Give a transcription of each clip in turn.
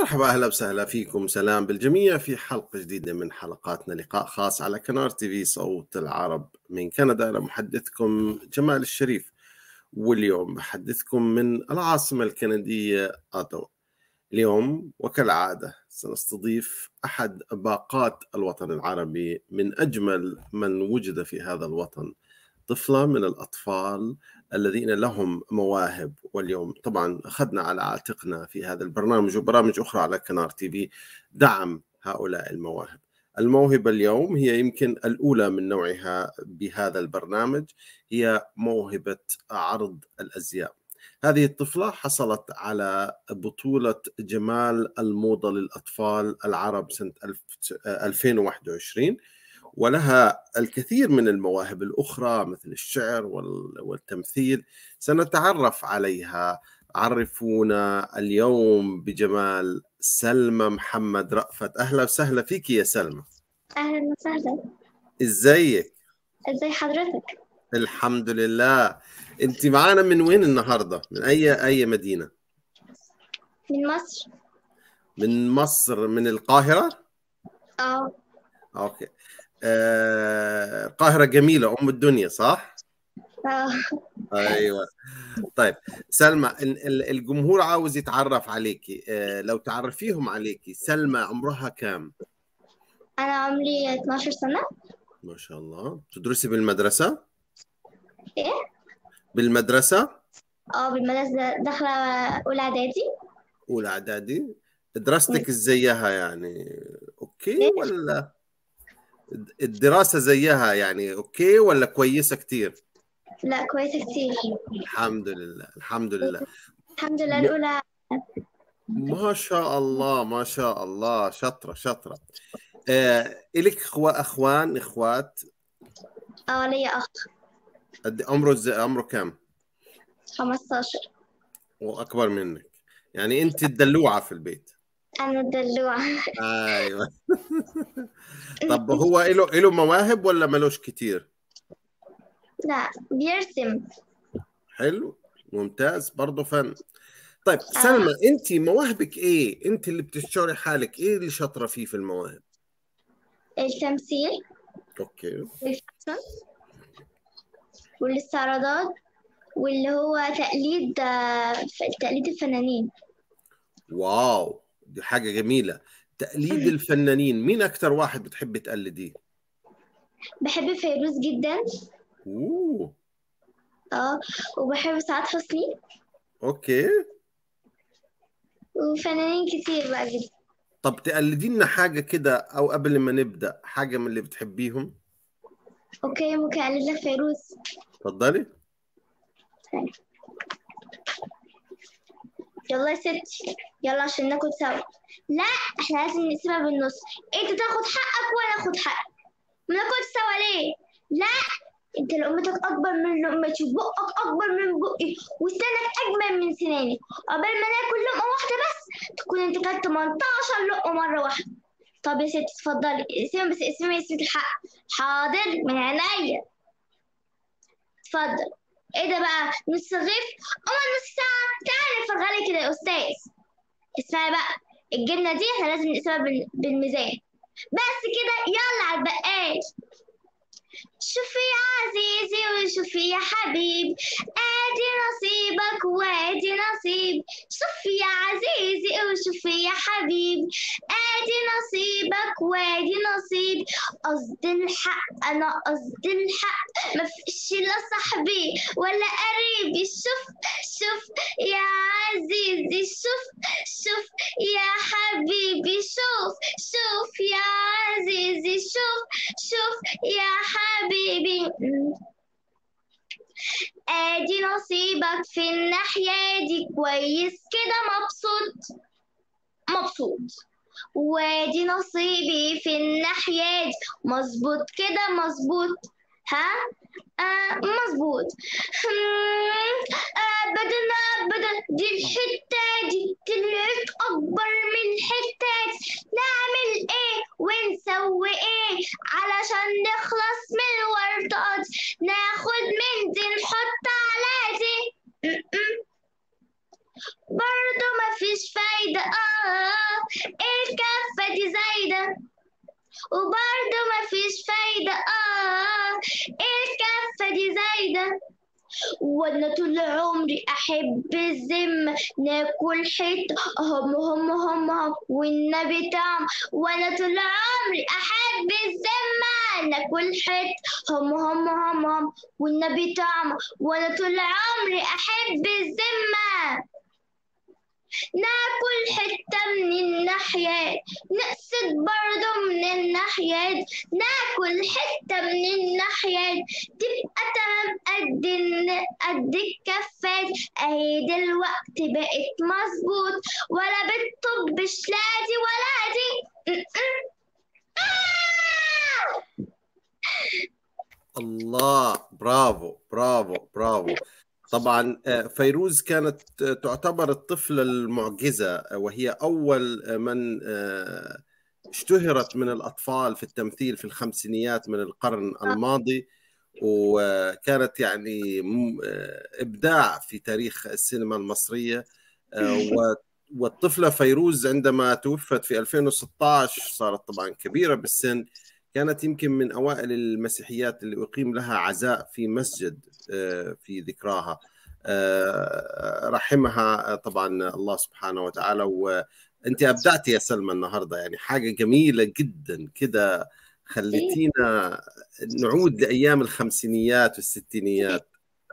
مرحبا اهلا وسهلا فيكم سلام بالجميع في حلقه جديده من حلقاتنا لقاء خاص على كنار تي في صوت العرب من كندا انا محدثكم جمال الشريف واليوم بحدثكم من العاصمه الكنديه اوتاوا اليوم وكالعاده سنستضيف احد باقات الوطن العربي من اجمل من وجد في هذا الوطن طفله من الاطفال الذين لهم مواهب واليوم طبعا اخذنا على عاتقنا في هذا البرنامج وبرامج اخرى على كنار تي في دعم هؤلاء المواهب. الموهبه اليوم هي يمكن الاولى من نوعها بهذا البرنامج هي موهبه عرض الازياء. هذه الطفله حصلت على بطوله جمال الموضه للاطفال العرب سنه 2021 ولها الكثير من المواهب الأخرى مثل الشعر والتمثيل سنتعرف عليها عرفونا اليوم بجمال سلمى محمد رأفت أهلا وسهلا فيك يا سلمى أهلا وسهلا إزيك؟ إزي حضرتك؟ الحمد لله أنت معانا من وين النهاردة؟ من أي أي مدينة؟ من مصر من مصر من القاهرة؟ اه أوكي آه، القاهرة جميلة أم الدنيا صح؟ اه ايوه طيب سلمى الجمهور عاوز يتعرف عليكي آه، لو تعرفيهم عليكي سلمى عمرها كام؟ أنا عمري 12 سنة ما شاء الله تدرسي بالمدرسة؟ إيه؟ بالمدرسة؟ اه بالمدرسة داخلة أولى إعدادي أولى إعدادي دراستك زيها يعني أوكي ولا الدراسة زيها يعني أوكي ولا كويسة كتير؟ لا كويسة كتير الحمد لله الحمد لله الحمد لله الأولى ما شاء الله ما شاء الله شطرة شطرة آه، إلك أخوة أخوان إخوات اه ليا أخ قد عمره زي عمره كام؟ 15 وأكبر منك يعني أنت الدلوعة في البيت أنا الدلوعة ايوه طب هو له له مواهب ولا ملوش كتير؟ لا بيرسم حلو ممتاز برضه فن طيب سلمى انت مواهبك ايه؟ انت اللي بتشتري حالك ايه اللي شاطره فيه في المواهب؟ التمثيل اوكي والفاشن والاستعراضات واللي هو تقليد آه، ف- تقليد الفنانين واو دي حاجه جميله تقليد الفنانين مين اكتر واحد بتحبي تقلديه؟ بحب فيروز جدا اوه اه وبحب سعاد حسني اوكي وفنانين كتير بقى جدا طب تقلدي لنا حاجه كده او قبل ما نبدا حاجه من اللي بتحبيهم اوكي ممكن اقلد لك فيروز اتفضلي يلا يا ستي يلا عشان ناكل سوا لا احنا لازم نقسمها بالنص انت تاخد حقك وانا اخد حقك ما ناكلش سوا ليه لا انت لقمتك اكبر من لقمتي وبقك اكبر من بقي وسنانك اجمل من سناني قبل ما ناكل لقمه واحده بس تكون انت كلت 18 لقمه مره واحده طب يا ستي اتفضلي اقسمي بس اقسمي يا ستي الحق حاضر من عينيا اتفضل ايه ده بقى نص رغيف اول نص ساعه تعالى فرغلي كده يا استاذ اسمعي بقى الجبنه دي احنا لازم نقسمها بال- بالميزان بس كده يلا على البقال شوفي يا عزيزي وشوفي يا حبيب ادي نصيبك وادي نصيب شوفي يا عزيزي وشوفي يا حبيب ادي نصيبك وادي نصيب قصد الحق انا قصد الحق مفيش لا صاحبي ولا قريبي شوف شوف يا عزيزي شوف شوف يا حبيبي شوف شوف يا عزيزي شوف شوف يا حبيبي ادي نصيبك في الناحية دي كويس كده مبسوط مبسوط وادي نصيبي في الناحية دي مظبوط كده مظبوط ها آه مظبوط هم، ابدا ابدا دي الحتة دي طلعت اكبر من الحتة دي نعمل ايه ونسوي ايه علشان نخلص من الورطة دي ناخد منديل نحط على دي م-م. برضه مفيش فايدة زايدة آه الكفة دي زايدة وبرضه مفيش فايدة آه الكفة دي زايدة وانا طول عمري احب الذمة ناكل حتة هم هم هم هم والنبي طعم وانا طول عمري احب الذمة ناكل حتة هم هم هم هم والنبي طعم وانا طول عمري احب الذمة ناكل حتة من الناحيات نقصد برضه من الناحيات ناكل حتة من الناحيات تبقى تمام قد الن- قد الكفات اهي دلوقتي بقت مظبوط ولا بتطبش لا دي ولا دي م- م. آه! الله برافو برافو برافو طبعا آه، فيروز كانت آه، تعتبر الطفلة المعجزة آه، وهي أول آه، من آه، اشتهرت من الأطفال في التمثيل في الخمسينيات من القرن الماضي وكانت يعني م- آه، إبداع في تاريخ السينما المصرية آه، و- والطفلة فيروز عندما توفت في 2016 صارت طبعا كبيرة بالسن كانت يمكن من أوائل المسيحيات اللي أقيم لها عزاء في مسجد آه، في ذكراها آه، رحمها آه، طبعا الله سبحانه وتعالى وانت ابدعتي يا سلمى النهارده يعني حاجه جميله جدا كده خليتينا نعود لايام الخمسينيات والستينيات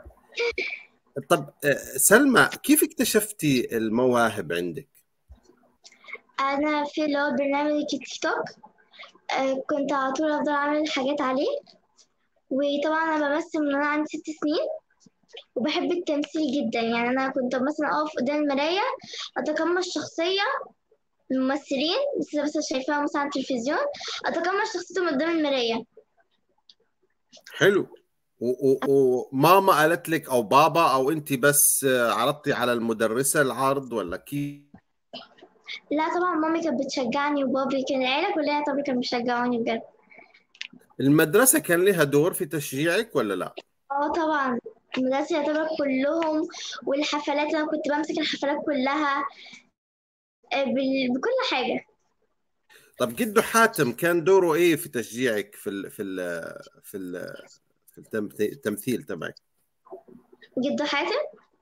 طب آه، سلمى كيف اكتشفتي المواهب عندك؟ انا في اللي هو برنامج التيك توك آه، كنت على طول افضل اعمل حاجات عليه وطبعا انا بمثل من وانا عندي ست سنين وبحب التمثيل جدا يعني انا كنت مثلا اقف قدام المرايه اتقمص شخصيه الممثلين بس بس شايفاها مثلا على التلفزيون اتقمص شخصيتهم قدام المرايه حلو و- و- وماما قالت لك او بابا او انت بس آه، عرضتي على المدرسه العرض ولا كيف؟ لا طبعا مامي كانت بتشجعني وبابي كان العيله كلها طبعا كانوا بيشجعوني بجد المدرسه كان لها دور في تشجيعك ولا لا؟ اه طبعا المدرسة يعتبر كلهم والحفلات أنا كنت بمسك الحفلات كلها آه، بال- بكل حاجة طب جدو حاتم كان دوره ايه في تشجيعك في ال في ال في ال في التمث- التمثيل تبعك؟ جدو حاتم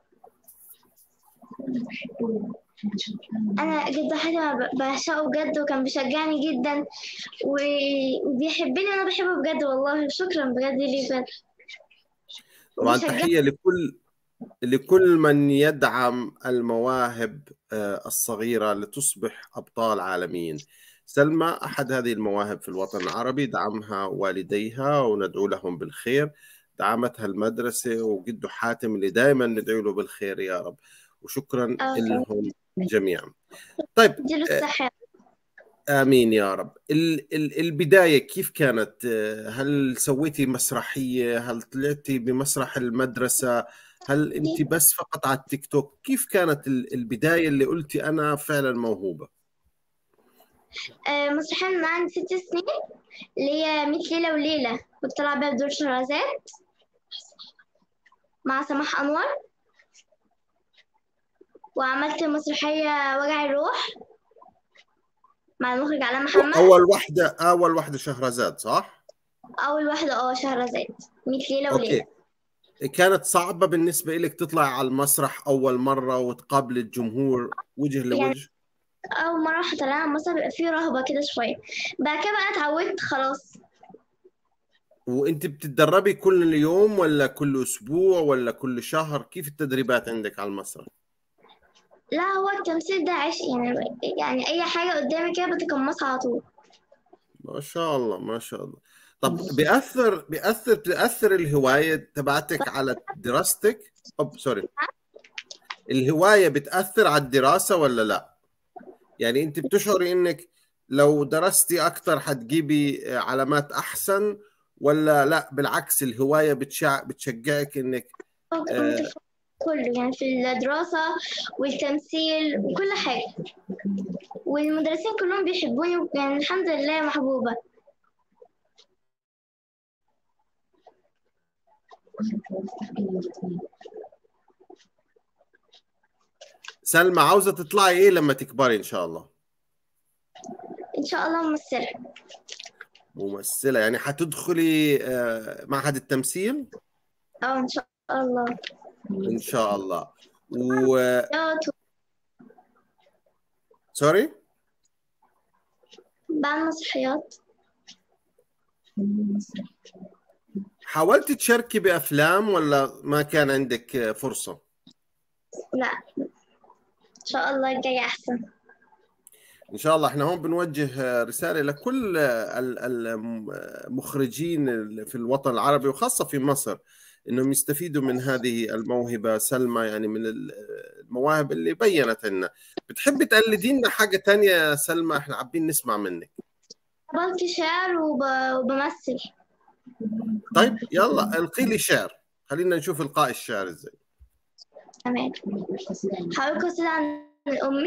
أنا جدو حاتم أنا ب- بعشقه بجد وكان بيشجعني جدا و- وبيحبني وأنا بحبه بجد والله شكرا بجد ليه بجد طبعا وبيشجعني تحيه لكل لكل من يدعم المواهب آه، الصغيره لتصبح ابطال عالميين. سلمى احد هذه المواهب في الوطن العربي دعمها والديها وندعو لهم بالخير. دعمتها المدرسه وجدو حاتم اللي دائما ندعو له بالخير يا رب. وشكرا آه. لهم جميعا. طيب اديله الصحة آمين يا رب ال- ال- البداية كيف كانت آه، هل سويتي مسرحية هل طلعتي بمسرح المدرسة هل أنت بس فقط على التيك توك كيف كانت ال- البداية اللي قلتي أنا فعلا موهوبة آه، مسرحية من عندي ست سنين اللي هي ميت ليلة وليلة كنت طالعة بيها بدور شهرزاد مع سماح أنور وعملت مسرحية وجع الروح مع المخرج علاء محمد أول واحدة أول واحدة شهرزاد صح؟ أول واحدة اه شهرزاد ميت ليلة وليلة أوكي كانت صعبة بالنسبة لك تطلع على المسرح أول مرة وتقابل الجمهور وجه لوجه أول مرة واحدة طلعنا مصر بيبقى فيه رهبة كده شوية بعد كده بقى اتعودت خلاص وأنت بتتدربي كل يوم ولا كل أسبوع ولا كل شهر كيف التدريبات عندك على المسرح؟ لا هو التمثيل ده عشق يعني يعني أي حاجة قدامي كده بتقمصها على طول ما شاء الله ما شاء الله طب بيأثر بيأثر بتأثر الهواية تبعتك على دراستك؟ أوب سوري الهواية بتأثر على الدراسة ولا لا؟ يعني أنت بتشعري إنك لو درستي أكثر حتجيبي علامات أحسن ولا لا بالعكس الهواية بتشع... بتشجعك إنك كنت في كله يعني في الدراسة والتمثيل وكل حاجة والمدرسين كلهم بيحبوني يعني الحمد لله محبوبة سلمى عاوزه تطلعي ايه لما تكبري ان شاء الله ان شاء الله ممثله ممثله يعني حتدخلي آه، معهد التمثيل اه ان شاء الله ان شاء الله و يا تو- سوري بعمل مسرحيات حاولتي تشاركي بافلام ولا ما كان عندك آه، فرصه لا ان شاء الله الجاي احسن ان شاء الله احنا هون بنوجه آه، رساله لكل آه، ال- المخرجين في الوطن العربي وخاصه في مصر انهم يستفيدوا من هذه الموهبه سلمى يعني من ال- المواهب اللي بينت لنا بتحبي تقلدي لنا حاجه تانية يا سلمى احنا حابين نسمع منك بلقي شعر وب... وبمثل طيب يلا القي لي شعر خلينا نشوف القاء الشعر ازاي تمام هقول قصيدة عن أمي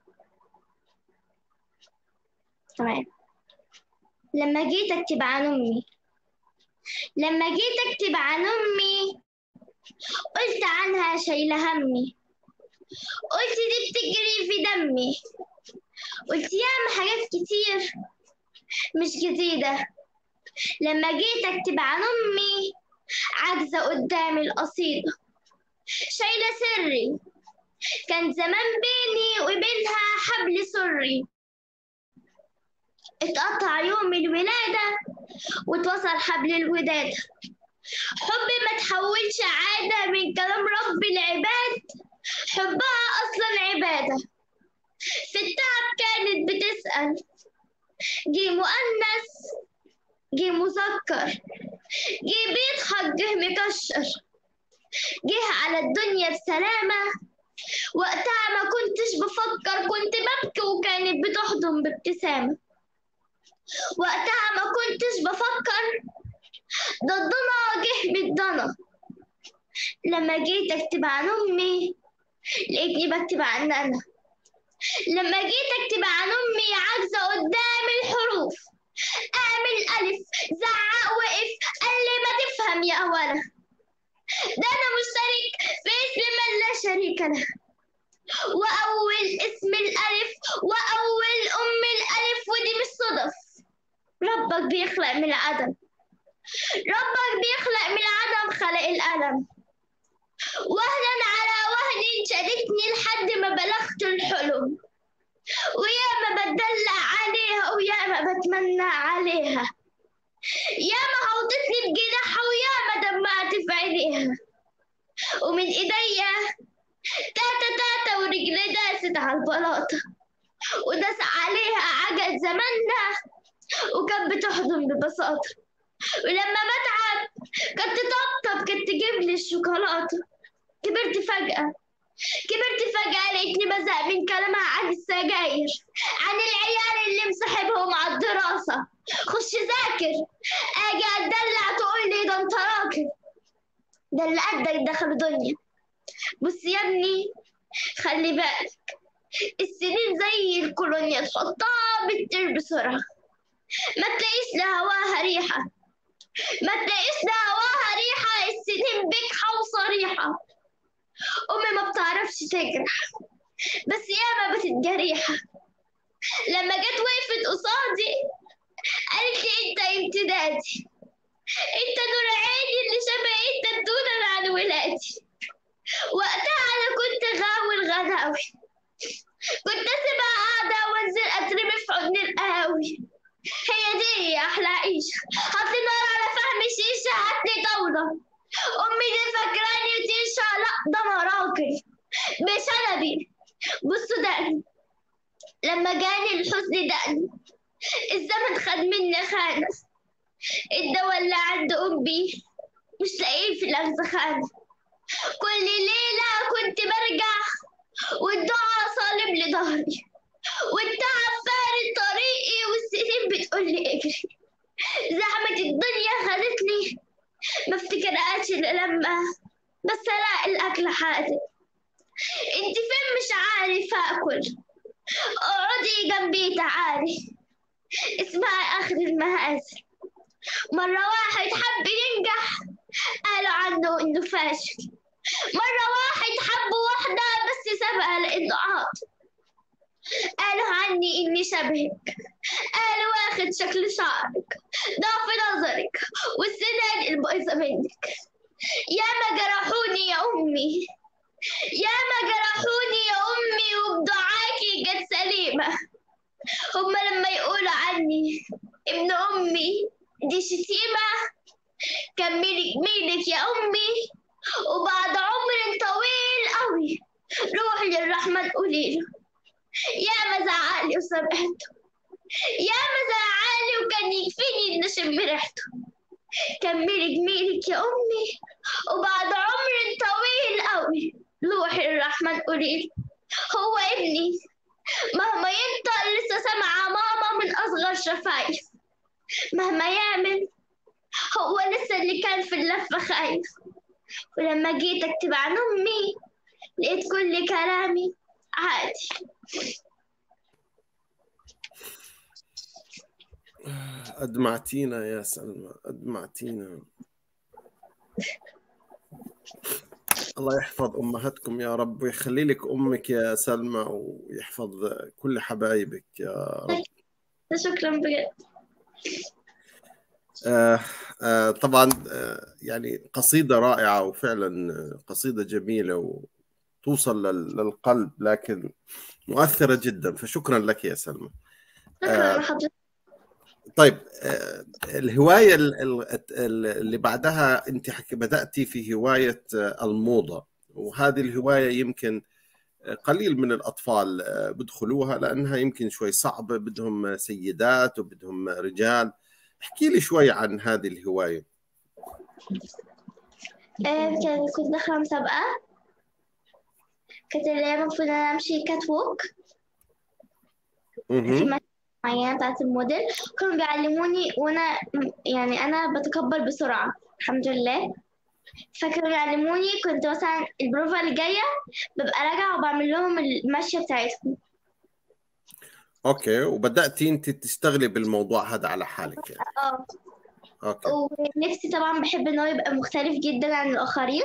تمام لما جيت أكتب عن أمي لما جيت أكتب عن أمي قلت عنها شايلة همي قلت دي بتجري في دمي قلت ياما حاجات كتير مش جديدة لما جيت أكتب عن أمي عاجزة قدام القصيدة شايلة سري كان زمان بيني وبينها حبل سري اتقطع يوم الولادة واتوصل حبل الوداد حبي ما تحولش عادة من كلام رب العباد حبها أصلا عبادة في التعب كانت بتسأل جه مؤنث جه مذكر جه بيضحك جه مكشر جه على الدنيا بسلامة وقتها ما كنتش بفكر كنت ببكي وكانت بتحضن بابتسامة وقتها ما كنتش بفكر ده الضنا جه بالضنا لما جيت أكتب عن أمي لقيتني بكتب عن أنا لما جيت أكتب عن أمي عاجزة قدام الحروف أعمل ألف زعق وقف قال لي ما تفهم يا أولا ده أنا مشترك في اسم من لا شريك له وأول اسم الألف وأول أم الألف ودي مش صدف ربك بيخلق من العدم ربك بيخلق من العدم خلق الألم وهنا على وهن شدتني لحد ما بلغت الحلم وياما بتدلع عليها وياما بتمنى عليها ياما هوضتني بجناحها وياما دمعت في عينيها ومن ايديا تاتا تاتا ورجلي داست على البلاطة وداس عليها عجل زماننا وكانت بتحضن ببساطة ولما بتعب كانت تطبطب كانت تجيب لي الشوكولاتة كبرت فجأة كبرت فجأة لقيتني بزهق من كلامها عن السجاير عن العيال اللي مصاحبهم على الدراسة خش ذاكر اجي اتدلع تقول لي ده انت راجل ده اللي قدك دخل دنيا بص يا ابني خلي بالك السنين زي الكولونيا تحطها بتطير بسرعة ما تلاقيش لهواها ريحة ما تلاقيش لهواها ريحة السنين بجحة وصريحة أمي ما بتعرفش تجرح بس ياما بتتجريحة لما جت وقفت قصادي قالت لي انت امتدادي انت نور عيني اللي شبه انت الدونة عن ولادي وقتها انا كنت غاوي الغناوي كنت اسيبها قاعدة وانزل اترمي في حضن القهاوي هي دي احلى عيشة هاتلي نار على فهم شيشة هاتلي طاولة امي دي فاكراني وتيشة لا ده انا راجل بشنبي بصوا دقني لما جاني الحزن دقني الزمن خد مني خانة الدواء اللي عند أمي مش لاقيه في الأغزخانة كل ليلة كنت برجع والدعاء صالب لظهري والتعب فارد طريقي والسنين بتقولي اجري زحمة الدنيا خدتني ما افتكرهاش إلا لما بس الاقي الأكل حادق انت فين مش عارف اكل اقعدي جنبي تعالي اسمعي اخر المهازل مرة واحد حب ينجح قالوا عنه انه فاشل مرة واحد حب واحدة بس سابها لأنه عاط قالوا عني إني شبهك قالوا واخد شكل شعرك ضعف نظرك والسنان البايظة منك ياما جرحوني يا أمي ياما جرحوني يا أمي وبدعاكي جت سليمة هما لما يقولوا عني ابن أمي دي شتيمة كملي جميلك يا أمي وبعد عمر طويل قوي روحي للرحمن قوليله ياما زعقلي وسامحته ياما زعقلي وكان يكفيني إن أشم ريحته كملي جميلك يا أمي وبعد عمر طويل قوي روحي للرحمن قوليله هو ابني مهما ينطق لسه سامعة ماما من أصغر شفايف مهما يعمل هو لسه اللي كان في اللفة خايف ولما جيت أكتب عن أمي لقيت كل كلامي عادي أدمعتينا يا سلمى أدمعتينا الله يحفظ أمهاتكم يا رب ويخلي لك أمك يا سلمى ويحفظ كل حبايبك يا رب شكرا بجد آه آه طبعا آه يعني قصيدة رائعة وفعلا قصيدة جميلة وتوصل لل- للقلب لكن مؤثرة جدا فشكرا لك يا سلمى شكرا لحضرتك طيب آه، الهواية ال- ال- ال- اللي بعدها أنت حكي بدأتي في هواية آه، الموضة وهذه الهواية يمكن آه، قليل من الأطفال آه، بدخلوها لأنها يمكن شوي صعبة بدهم سيدات وبدهم رجال احكي لي شوي عن هذه الهواية آه، كان- كنت داخلة مسابقة كانت اللي هي المفروض إن أنا أمشي كات ووك في مهم. مكان معينة بتاعت الموديل كانوا بيعلموني وأنا م- يعني أنا بتكبر بسرعة الحمد لله فكانوا بيعلموني كنت مثلا البروفا اللي جاية ببقى راجعة وبعمل لهم المشية بتاعتهم أوكي وبدأتي أنت تشتغلي بالموضوع هذا على حالك يعني اه أوكي ونفسي طبعا بحب إن هو يبقى مختلف جدا عن الآخرين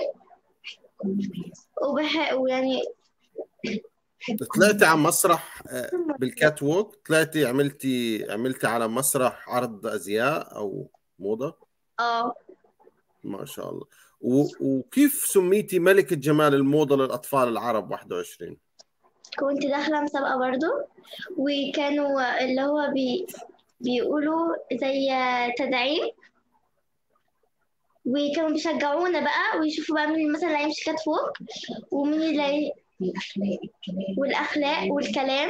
وبح... ويعني طلعتي على مسرح آه، بالكات ووك طلعتي عملتي عملتي على مسرح عرض ازياء او موضه اه ما شاء الله و... وكيف سميتي ملكة جمال الموضة للأطفال العرب 21 كنت داخلة مسابقة برضو وكانوا اللي هو بي... بيقولوا زي تدعيم وكانوا بيشجعونا بقى ويشوفوا بقى مين مثلا اللي هيمشي كات فوق ومين اللي هي... والأخلاق والكلام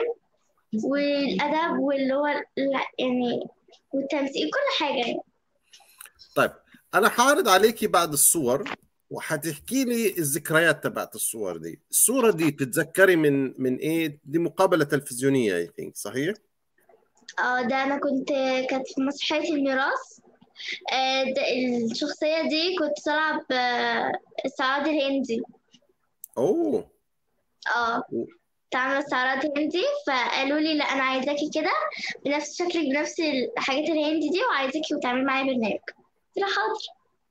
والأدب واللي هو ال- يعني والتمثيل كل حاجة يعني. طيب أنا حاعرض عليكي بعد الصور وحتحكي لي الذكريات تبعت الصور دي الصورة دي تتذكري من من إيه دي مقابلة تلفزيونية اي ثينك صحيح اه ده أنا كنت كانت في مسرحية الميراث آه، ده الشخصية دي كنت طالعة بالسعاد الهندي أوه اه تعمل استعراض هندي فقالوا لي لا انا عايزاكي كده بنفس شكلك بنفس الحاجات الهندي دي وعايزاكي وتعملي معايا برنامج قلت لها حاضر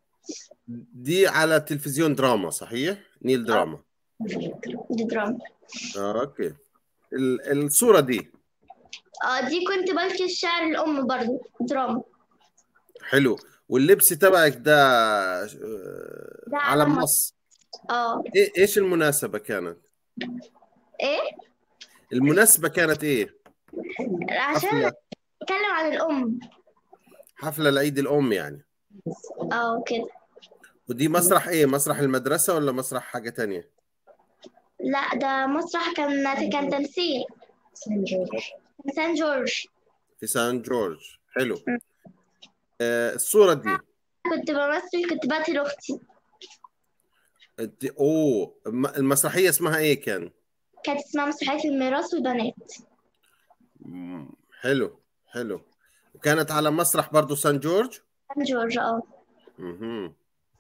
دي على تلفزيون دراما صحيح نيل دراما دي دراما آه، أوكي ال- الصورة دي اه دي كنت بلقي الشعر الام برضو دراما حلو واللبس تبعك ده آه، ده على علم مصر اه إيه ايش المناسبة كانت؟ ايه المناسبة كانت ايه؟ عشان حفلة اتكلم عن الام حفلة العيد الأم يعني اه كده ودي مسرح ايه؟ مسرح المدرسة ولا مسرح حاجة تانية؟ لا ده مسرح كان كان تمثيل سان جورج في سان جورج حلو آه الصورة دي كنت بمثل كنت بقتل اختي انت اوه الم- المسرحية اسمها ايه كان؟ كانت اسمها مسرحية الميراث والبنات مم، حلو حلو وكانت على مسرح برضو سان جورج؟ سان جورج اه مهم.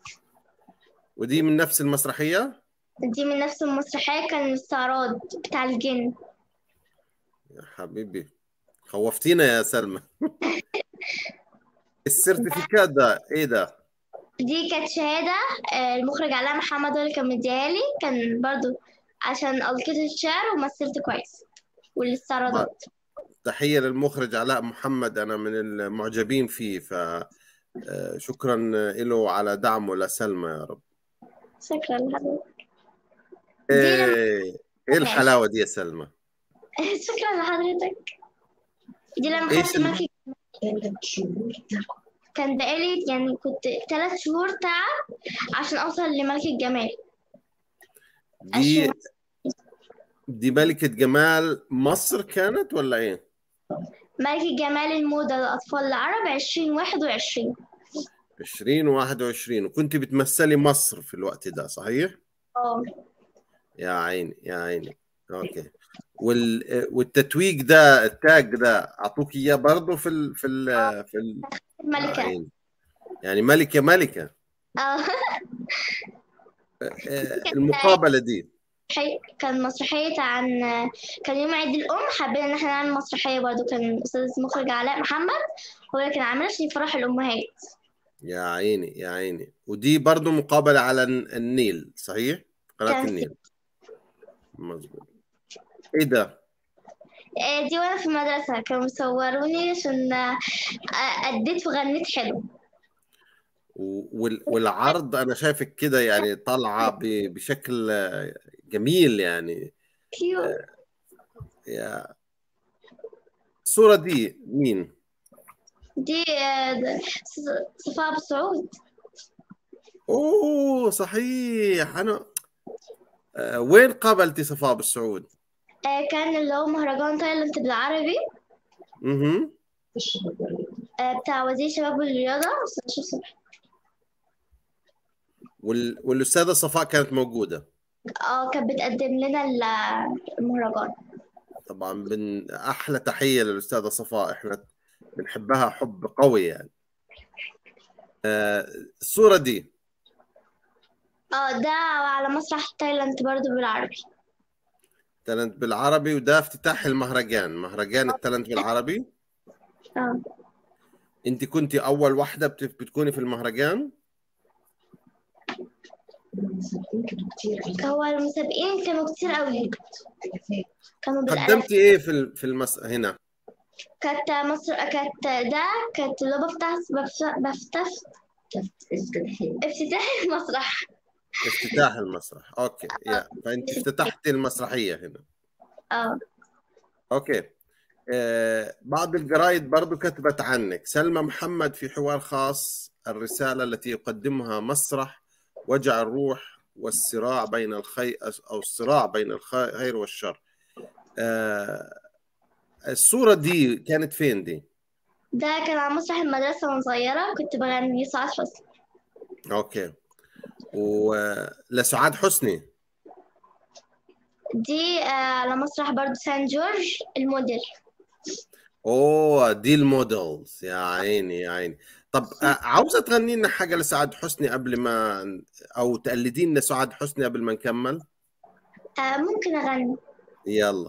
ودي من نفس المسرحية؟ دي من نفس المسرحية كان الاستعراض بتاع الجن يا حبيبي خوفتينا يا سلمى السيرتيفيكات ده ايه ده؟ دي كانت شهادة آه، المخرج علاء محمد هو اللي كان مديها لي كان برضو عشان ألقيت الشعر ومثلت كويس والاستعراضات تحية للمخرج علاء محمد أنا من المعجبين فيه ف آه، شكرا له على دعمه لسلمى يا رب شكرا لحضرتك ايه ايه الحلاوة دي يا سلمى شكرا لحضرتك دي لما ايش خدت ال- ملك كان بقالي يعني كنت ثلاث شهور تعب عشان أوصل لملك الجمال دي عشان دي ملكة جمال مصر كانت ولا ايه؟ ملك الجمال الموضة للأطفال العرب عشرين واحد وعشرين 2021 وكنت بتمثلي مصر في الوقت ده صحيح؟ اه يا عيني يا عيني اوكي وال... والتتويج ده التاج ده اعطوك اياه برضه في ال... في ال... في ال... يا الملكة عيني يعني ملكة ملكة اه آه، المقابلة دي حي- كان مسرحية عن كان يوم عيد الأم حبينا إن احنا نعمل مسرحية برضو كان أستاذ مخرج علاء محمد هو اللي كان عاملها عشان يفرح الأمهات يا عيني يا عيني ودي برضه مقابلة على الن- النيل صحيح؟ قناة كان في النيل مظبوط ايه ده؟ آه، دي وأنا في المدرسة كانوا مصوروني عشان آه، أديت وغنيت حلو و- وال- والعرض انا شايفك كده يعني طالعة ب- بشكل آه، جميل يعني كيوت يا الصورة دي مين؟ دي آه، ده ص- صفاء أبو سعود اوه صحيح انا آه، وين قابلتي صفاء بالسعود؟ آه، كان اللي هو مهرجان تايلاند بالعربي اها آه، بتاع وزير الشباب والرياضة أستاذ أشرف صبحي وال... والاستاذة صفاء كانت موجودة اه كانت بتقدم لنا ال- المهرجان طبعا من احلى تحية للاستاذة صفاء احنا بنحبها حب قوي يعني آه، الصورة دي اه ده على مسرح تايلاند برضو بالعربي تالنت بالعربي وده افتتاح المهرجان مهرجان التالنت بالعربي اه انت كنتي اول واحدة بت... بتكوني في المهرجان هو المسابقين كانوا كتير قوي كانوا بالالاف قدمتي ايه في ال- في المس... هنا كانت مصر كانت ده كانت اللي هو بفتح بفتح بفتح افتتاح المسرح افتتاح المسرح اوكي يا فانت افتتحتي المسرحية هنا اه اوكي آه بعض الجرايد برضو كتبت عنك سلمى محمد في حوار خاص الرسالة التي يقدمها مسرح وجع الروح والصراع بين الخير أو الصراع بين الخير والشر آه الصورة دي كانت فين دي؟ ده كان على مسرح المدرسة وأنا صغيرة كنت بغني سعاد حسني اوكي ولسعاد حسني دي آه، على مسرح برضو سان جورج الموديل اوه دي المودلز يا عيني يا عيني طب آه، عاوزة تغني لنا حاجة لسعاد حسني قبل ما او تقلدين لسعاد حسني قبل ما نكمل؟ آه، ممكن أغني يلا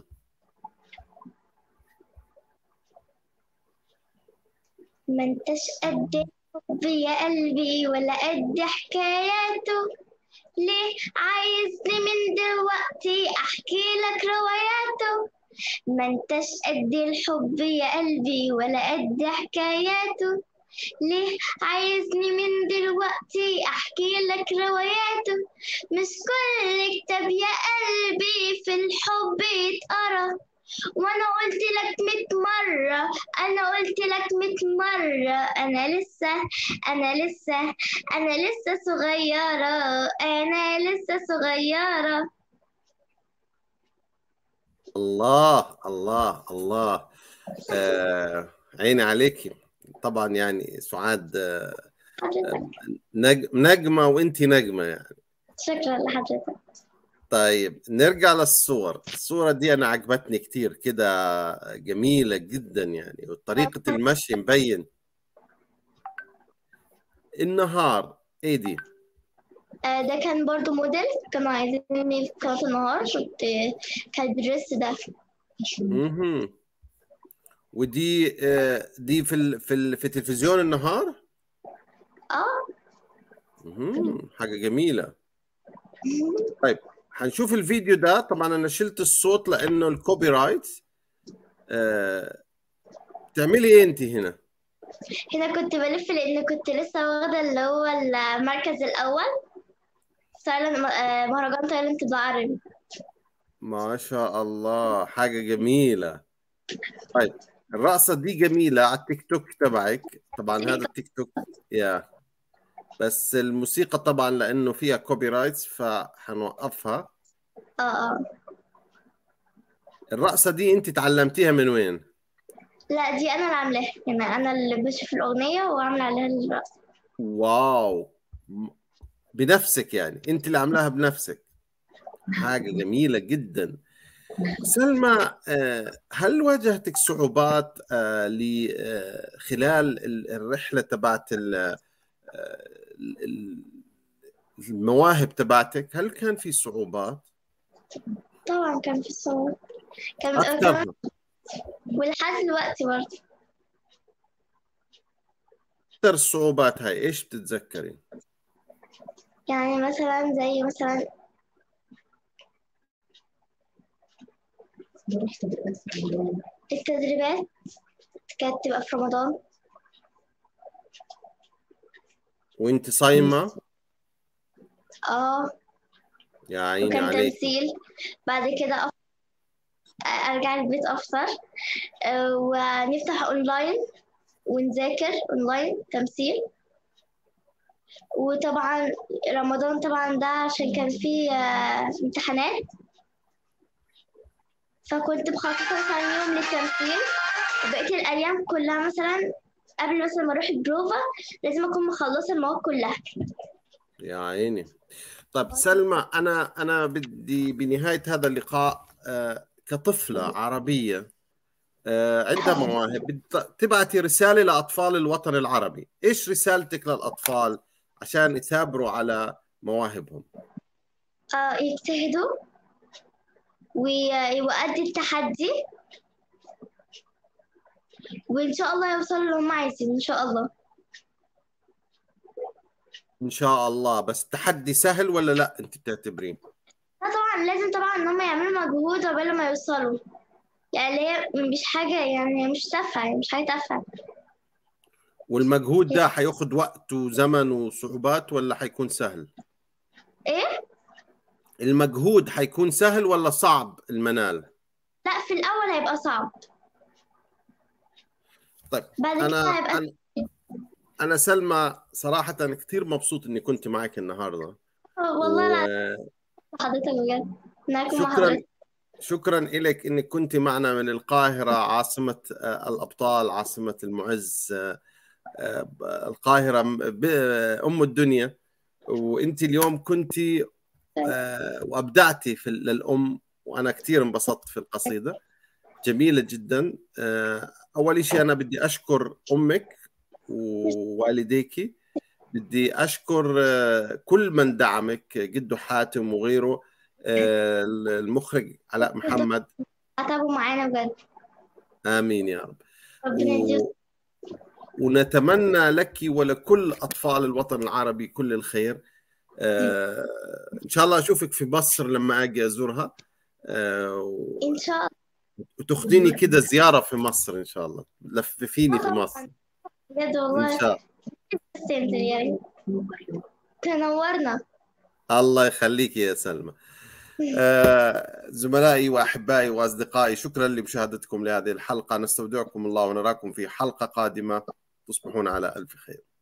ما انتش قد الحب يا قلبي ولا قد حكاياته ليه عايزني من دلوقتي احكي لك رواياته ما انتش قد الحب يا قلبي ولا قد حكاياته ليه عايزني من دلوقتي احكي لك رواياته مش كل كتاب يا قلبي في الحب يتقرا وانا قلت لك ميت مرة انا قلت لك ميت مرة انا لسه انا لسه انا لسه صغيرة انا لسه صغيرة الله الله الله آه عيني عليكي طبعا يعني سعاد آه حضرتك نج... نجمة وانت نجمة يعني شكرا لحضرتك طيب نرجع للصور الصورة دي أنا عجبتني كتير كده جميلة جدا يعني وطريقة المشي مبين النهار ايه دي آه، ده كان برضو موديل كانوا عايزيني في قناة النهار كنت كان بالدرس ده مهم. ودي آه، دي في ال... في ال... في تلفزيون النهار اه مهم. حاجة جميلة طيب حنشوف الفيديو ده طبعا انا شلت الصوت لانه الكوبي رايت آه... تعملي ايه انت هنا هنا كنت بلف لان كنت لسه واخده اللي هو المركز الاول تايلاند آه، مهرجان تايلاند العربي ما شاء الله حاجة جميلة طيب الرقصة دي جميلة على التيك توك تبعك طبعا هذا التيك توك يا بس الموسيقى طبعا لأنه فيها كوبي رايتس فحنوقفها اه اه الرقصة دي أنت تعلمتيها من وين؟ لا دي انا اللي عاملاها يعني انا اللي بشوف الاغنيه وعامله عليها الرقص واو م- بنفسك يعني أنت اللي عاملاها بنفسك حاجة جميلة جدا سلمى آه، هل واجهتك صعوبات آه، ل- آه، خلال ال- الرحلة تبعت ال- آه، ال- المواهب تبعتك هل كان في صعوبات طبعا كان في الصور كان كمان أكثر ولحد دلوقتي برضه أكثر الصعوبات هاي إيش بتتذكري يعني مثلا زي مثلا التدريبات كانت تبقى في رمضان وأنت صايمة اه يا عيني وكان عليك تمثيل بعد كده أف... ارجع البيت افطر آه، ونفتح اونلاين ونذاكر اونلاين تمثيل وطبعا رمضان طبعا ده عشان كان فيه آه، امتحانات فكنت مخصصة مثلا يوم للتمثيل وبقية الأيام كلها مثلا قبل مثلا ما أروح البروفا لازم أكون مخلصة المواد كلها يا عيني طيب سلمى أنا أنا بدي بنهاية هذا اللقاء آه، كطفلة عربية آه، عندها مواهب بت- تبعتي رسالة لأطفال الوطن العربي إيش رسالتك للأطفال عشان يثابروا على مواهبهم آه، يجتهدوا ويؤدي التحدي وإن شاء الله يوصلوا اللي هم عايزين إن شاء الله إن شاء الله بس التحدي سهل ولا لا أنت بتعتبرين لا طبعا لازم طبعا إن هم يعملوا مجهود قبل ما يوصلوا يعني اللي هي مش حاجة يعني مش تافهة يعني مش حاجة تافهة والمجهود ده حياخد وقت وزمن وصعوبات ولا حيكون سهل إيه؟ المجهود حيكون سهل ولا صعب المنال لا في الأول هيبقى صعب طيب بعد كده أنا هيبقى أنا أنا سلمى صراحة كثير مبسوط إني كنت معك النهاردة والله و... العظيم حضرتك بجد إن أكون مع شكرا حضرتك شكرا لك انك كنت معنا من القاهره عاصمه آه، الابطال عاصمه المعز آه، آه، القاهره ب- ام الدنيا وانت اليوم كنت آه، وابدعتي في للام وانا كثير انبسطت في القصيده جميله جدا آه، اول شيء انا بدي اشكر امك ووالديك بدي اشكر آه، كل من دعمك جده حاتم وغيره آه، المخرج علاء محمد تعبوا معانا بجد امين يا رب ربنا يديهم و... ونتمنى لك ولكل اطفال الوطن العربي كل الخير آه ان شاء الله اشوفك في مصر لما اجي ازورها آه و- إن شاء الله وتاخذيني كده زياره في مصر ان شاء الله لففيني في مصر بجد ان والله شاء الله سنتر يعني تنورنا الله يخليك يا سلمى آه زملائي واحبائي واصدقائي شكرا لمشاهدتكم لهذه الحلقه نستودعكم الله ونراكم في حلقه قادمه تصبحون على الف خير